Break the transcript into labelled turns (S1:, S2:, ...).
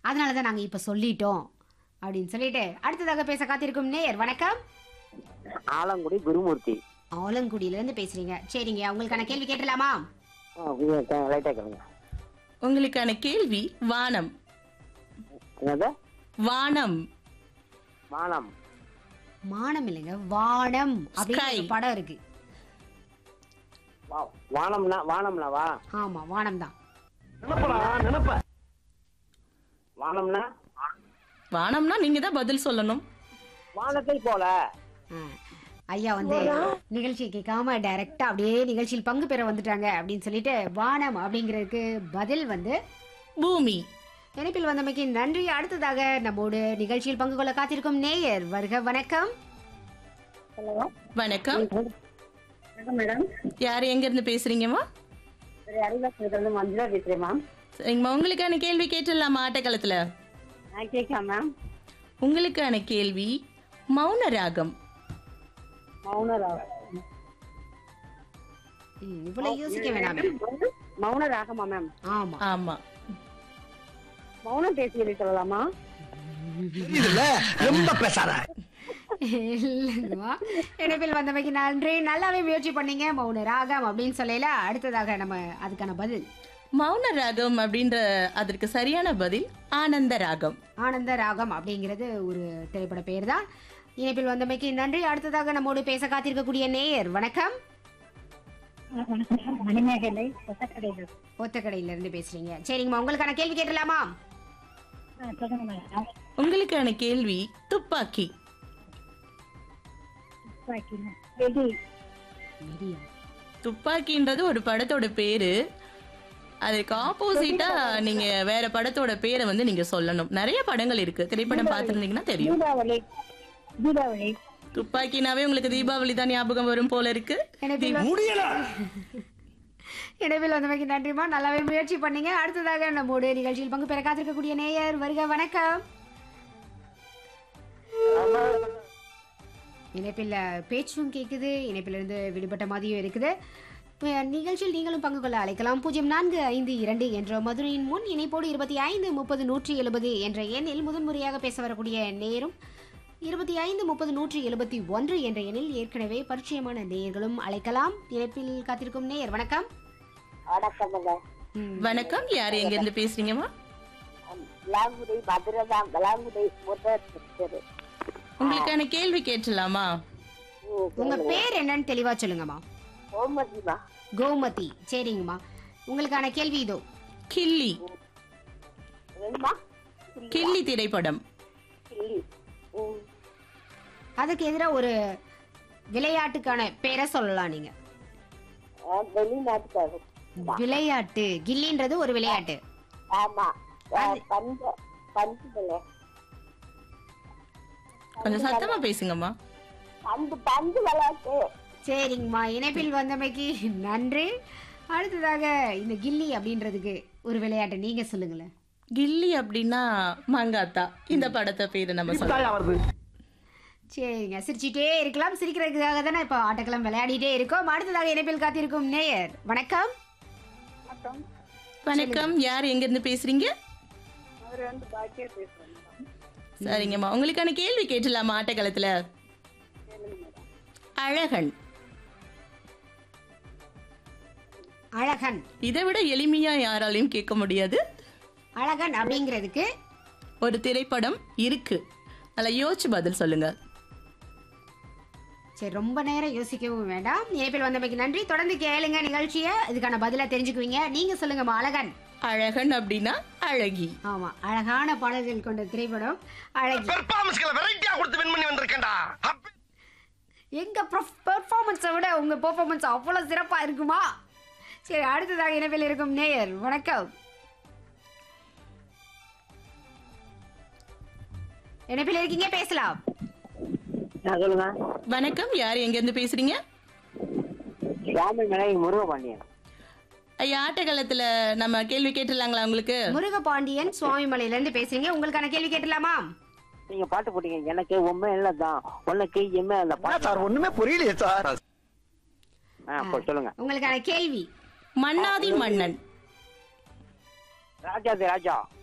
S1: அதனால தான் நாங்க இப்ப சொல்லிட்டோம் அப்படின்னு சொல்லிட்டு அடுத்ததாக பேச காத்திருக்கும் நேயர் வணக்கம்
S2: ஆலங்குடி குருமூர்த்தி
S1: ஆலங்குடியில இருந்து பேசுறீங்க சரிங்க உங்களுக்கான கேள்வி கேட்டலாமா
S2: லைட்டா கேளுங்க
S3: உங்களுக்கான கேள்வி வானம்
S2: என்னது
S3: வானம்
S2: வானம்
S1: மானம் இல்லைங்க வானம் அப்படின்னு
S3: Sky.
S1: ஒரு படம் இருக்கு
S2: வா- வானம்னா வானம்னா வா
S1: ஆமா வானம் தான்
S2: வானம்னா
S3: வானம்னா நீங்க தான் பதில் சொல்லணும்
S2: வானத்தை போல
S1: ஐயா வந்து நிகழ்ச்சியை கேட்காம டைரக்டா அப்படியே நிகழ்ச்சியில் பங்கு பெற வந்துட்டாங்க அப்படின்னு சொல்லிட்டு வானம் அப்படிங்கிறதுக்கு பதில் வந்து
S3: பூமி
S1: இணைப்பில் வந்தமைக்கு நன்றி அடுத்ததாக நம்மோடு நிகழ்ச்சியில் பங்கு கொள்ள காத்திருக்கும் நேயர் வருக வணக்கம்
S3: வணக்கம்
S2: வணக்கம் மேடம்
S3: யார் எங்க இருந்து பேசுறீங்கம்மா
S2: அறிவாசத்துல மஞ்சுளா பேசுறேன் மேம்
S3: சரிங்கம்மா உங்களுக்கான கேள்வி கேட்டுடலாமா ஆட்டக்களத்துல
S2: நான் கேட்கலாம் மேம்
S3: உங்களுக்கான கேள்வி மௌன ராகம்
S2: மௌன
S1: ம், இவ்வளவு யோசிக்க வேணாமே
S2: மௌன ராகமா மேம்
S1: ஆமா
S3: ஆமா
S2: மௌனம் பேசி சொல்லலாமா
S4: இதுல ரொம்ப பேசாத
S1: இல்லைங்கம்மா இணைப்பில் வந்தமைக்கு நன்றி நல்லாவே முயற்சி பண்ணீங்க மௌன ராகம் அப்படின்னு சொல்லல அடுத்ததாக நம்ம அதுக்கான பதில்
S3: மௌன ராகம் அப்படின்ற அதற்கு சரியான பதில் ஆனந்த ராகம்
S1: ஆனந்த ராகம் அப்படிங்கிறது ஒரு திரைப்பட பெயர் தான் இணைப்பில் வந்தமைக்கு நன்றி அடுத்ததாக நம்மோடு பேச காத்திருக்கக்கூடிய நேயர் வணக்கம்
S2: மணிமேகலை கொத்தக்கடையில்
S1: ஒத்தக்கடையில இருந்து பேசுறீங்க சரிங்கம்மா உங்களுக்கான கேள்வி கேட்டலாமா
S2: சொல்லுங்க மேடம்
S3: உங்களுக்கான கேள்வி துப்பாக்கி
S1: மீடியா
S3: துப்பாக்கின்றது ஒரு படத்தோட பேரு அதுக்கு ஆப்போசிட்டா நீங்க வேற படத்தோட பேரை வந்து நீங்க சொல்லணும் நிறைய படங்கள் இருக்கு திரைப்படம் பார்த்திருந்தீங்கன்னா தெரியும்
S2: தீபாவளி தீபாவளி
S3: துப்பாக்கினாவே உங்களுக்கு தீபாவளி தான் ஞாபகம் வரும் போல இருக்கு
S1: இணைப்பில்
S4: முடியல
S1: இணைப்பில் வந்தமைக்கு நன்றிமா நல்லாவே முயற்சி பண்ணீங்க அடுத்ததாக நம்மோடு நிகழ்ச்சியில் பங்கு பெற காத்திருக்கக்கூடிய நேயர் வருக வணக்கம் இணைப்பில் பேச்சும் கேட்குது இணைப்பிலிருந்து விடுபட்ட மாதிரியும் இருக்குது இப்ப நிகழ்ச்சியில் நீங்களும் பங்கு கொள்ள அழைக்கலாம் பூஜ்ஜியம் நான்கு ஐந்து இரண்டு என்ற மதுரையின் முன் இணைப்போடு இருபத்தி ஐந்து முப்பது நூற்றி எழுபது என்ற எண்ணில் முதன்முறையாக பேச வரக்கூடிய நேரும் இருபத்தி ஐந்து முப்பது நூற்றி எழுபத்தி ஒன்று என்ற எண்ணில் ஏற்கனவே பரிச்சயமான நேயர்களும் அழைக்கலாம் இணைப்பில் காத்திருக்கும் நேயர் வணக்கம்
S2: வணக்கமுங்க
S1: ம்,
S3: வணக்கம் யார் எங்க இருந்து பேசுறீங்கம்மா
S2: விளாங்குடி மதுரை தான் விளாங்குடி முதல் தெரு
S3: உங்களுக்கான கேள்வி கேட்டலாமா
S1: உங்க பேர் என்னன்னு தெளிவா சொல்லுங்கம்மா
S2: கோமதிமா
S1: கோமதி சரிங்கம்மா உங்களுக்கான கேள்வி இதோ
S3: கில்லி
S2: வேணுமா
S3: கில்லி திரைப்படம்
S2: கிள்ளி ம்
S1: அதுக்கு எதிராக ஒரு விளையாட்டுக்கான பேரை சொல்லலாம் நீங்க
S2: அஹ் வெளிநாட்டுக்காரர்
S1: விளையாட்டு கில்லின்றது ஒரு விளையாட்டு
S2: ஆமா அஹ் பஞ்ச பஞ்சு விளை
S3: கொஞ்சம் சத்தமா பேசுங்கம்மா
S2: பந்து பந்து விளையாட்டு
S1: சரிங்கம்மா இணைப்பில் வந்தமைக்கு நன்றி அடுத்ததாக இந்த கில்லி அப்படின்றதுக்கு ஒரு விளையாட்டு நீங்க சொல்லுங்களேன்
S3: கில்லி அப்படின்னா மங்காத்தா இந்த படத்தை பேரு நம்ம சொல்லலாம்
S4: வருது
S1: சரிங்க சிரிச்சிட்டே இருக்கலாம் சிரிக்கிறதுக்காக தானே இப்போ ஆட்டக்களம் விளையாடிட்டே இருக்கோம் அடுத்ததாக இணைப்பில் காத்திருக்கும் நேயர் வணக்கம்
S3: வணக்கம் யார் எங்க இருந்து பேசுறீங்க
S2: அவர் வந்து பாக்கியா பேசுறாங்க
S3: சரிங்கம்மா உங்களுக்கான கேள்வி கேட்டலாமா ஆட்டக்களத்துல அழகன்
S1: அழகன்
S3: இதை விட எளிமையா யாராலையும் கேட்க முடியாது
S1: அழகன் அப்படிங்கிறதுக்கு
S3: ஒரு திரைப்படம் இருக்கு நல்லா யோசிச்சு பதில் சொல்லுங்க
S1: சரி ரொம்ப நேரம் யோசிக்கவும் வேண்டாம் இணைப்பில் வந்தமைக்கு நன்றி தொடர்ந்து கேளுங்க நிகழ்ச்சியை இதுக்கான பதிலா தெரிஞ்சுக்குவீங்க நீங்க சொல்லுங்கம்மா அழகன்
S3: அழகன் அப்படின்னா அழகி
S1: ஆமா அழகான பாடல்கள் கொண்ட திரைப்படம் அழகி
S4: பெர்ஃபார்மன்ஸ்களை வெரைட்டியா கொடுத்து வின் பண்ணி வந்திருக்கேன்டா அப்ப-
S1: எங்க பெர்ஃபார்மன்ஸை விட உங்க பெர்ஃபார்மன்ஸ் அவ்வளவு சிறப்பா இருக்குமா சரி அடுத்ததாக இணைப்பில் இருக்கும் நேயர் வணக்கம் இணைப்பில் இருக்கீங்க பேசலாம்
S2: சொல்லுங்க
S3: வணக்கம் யார் எங்க இருந்து பேசுறீங்க
S2: சுவாமி மலை முருகபாண்டியன்
S3: ஐயா ஆட்டக்காலத்துல நம்ம கேள்வி கேட்டுலாங்களா உங்களுக்கு
S1: முருகபாண்டியன் சுவாமிமலையில இருந்து பேசுறீங்க உங்களுக்கான கேள்வி கேட்டலாமா
S2: நீங்க பாட்டு போட்டீங்க எனக்கு உண்மை இல்லதான் உனக்கு எம்மை அந்த
S4: என்ன
S2: பாட்டு
S4: சார் ஒண்ணுமே புரியலையே சார்
S2: ஆ, போ, சொல்லுங்க
S1: உங்களுக்கான கேள்வி
S3: மன்னாதி மன்னன்
S2: ராஜாதி ராஜா